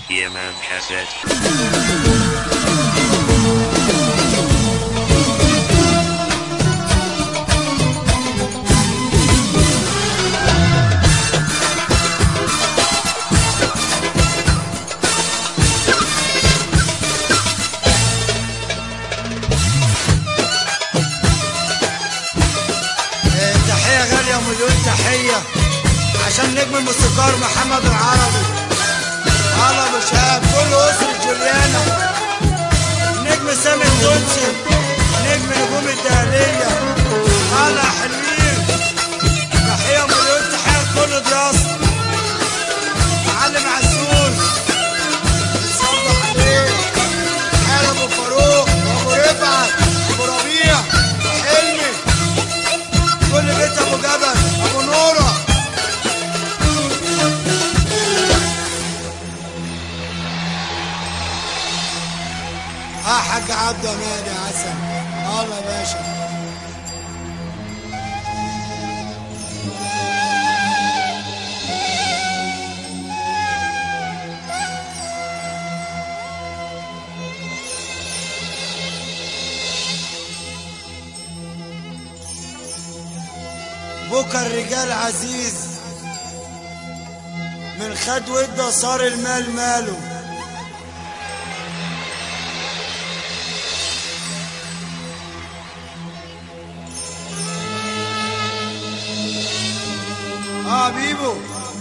EMM cassette. آه، تحية غالية مليون تحية عشان نجم الموسيقار محمد العربي على ابو شهاب كل اسرة جوليانا نجم سامي التونسي نجم نجوم الدهلية على حلوين تحية مليون تحية لكل دراسة معلم عسول صبح عليه حال ابو فاروق وابو رفعت ابو ربيع حلمي كل بيت ابو جبل ابو نوره اه حاج عبد امان يا عسل الله يا باشا بكى الرجال عزيز من خد وده صار المال ماله اه بيبو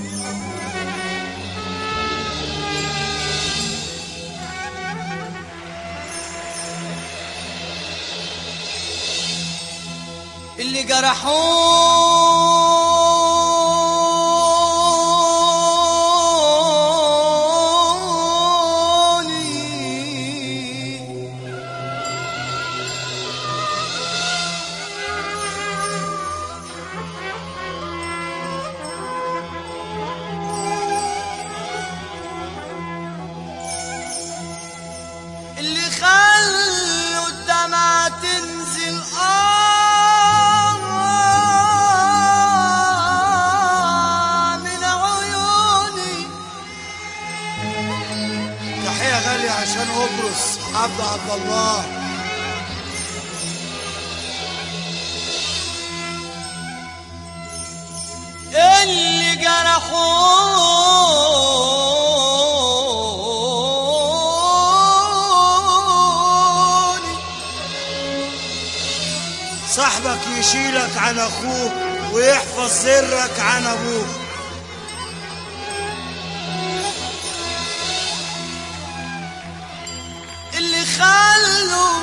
اللي جرحوني اللي خلوا الدمعة تنزل آه من عيوني تحية غالية عشان قبرص عبد عبد الله اللي جرحوني صاحبك يشيلك عن اخوك ويحفظ سرك عن ابوك اللي خلوا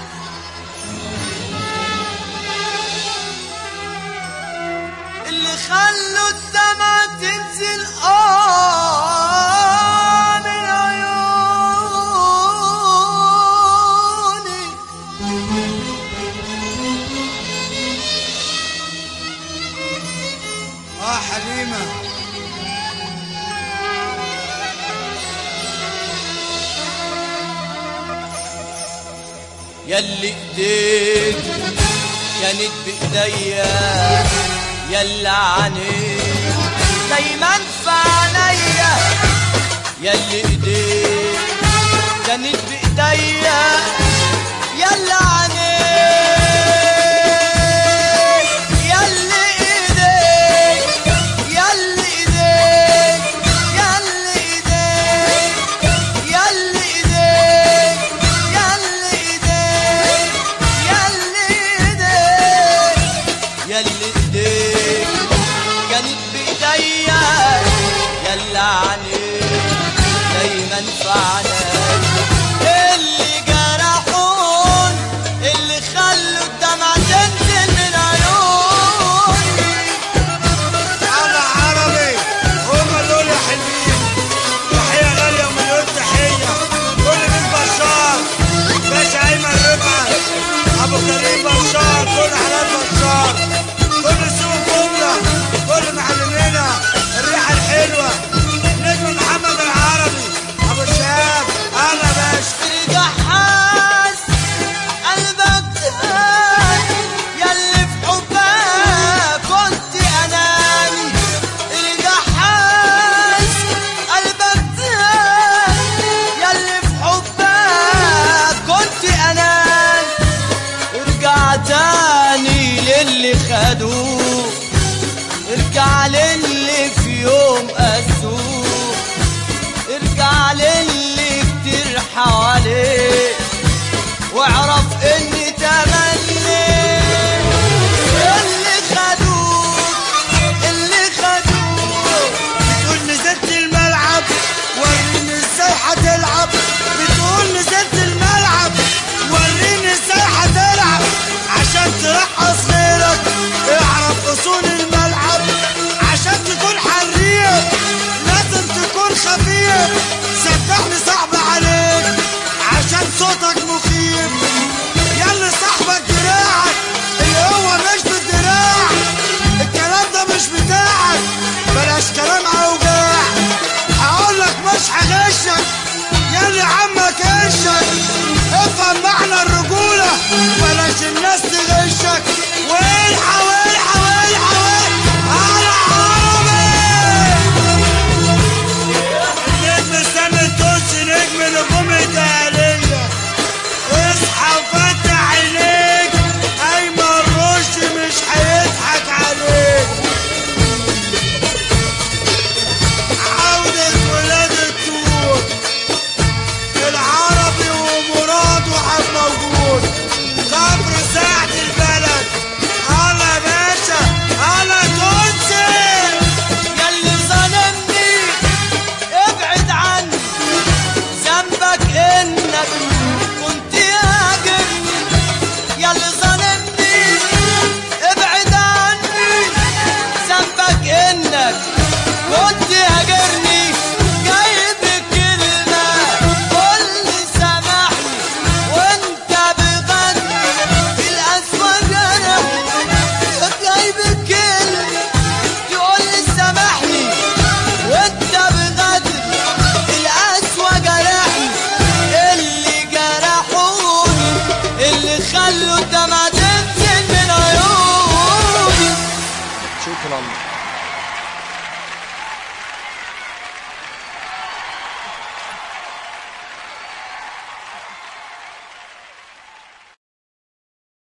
اللي خلوا الدمع تنزل آه من عيوني اه حليمة يلي ايديك كانت بايديا يلا عنيك دايما في عينيا يلي ايديك كانت بايديا يلا عنيك يلي ايديك يلي ايديك يلي ايديك يلي ايديك يلي ايديك يلي ايديك يلي ايديك كانت بايديا يلا عنيك دايما في عينيا اللي جرحون اللي خلوا الدمع تنزل من عيوني على عربي هما دول يا حلوين تحية غالية ومليون تحية كل بيت بشار باشا أيمن رفعت أبو كريم بشار كل حلال بشار كل سوق جملة كل معلمينا الريحة الحلوة نجم محمد العربي أبو شهاب سبحني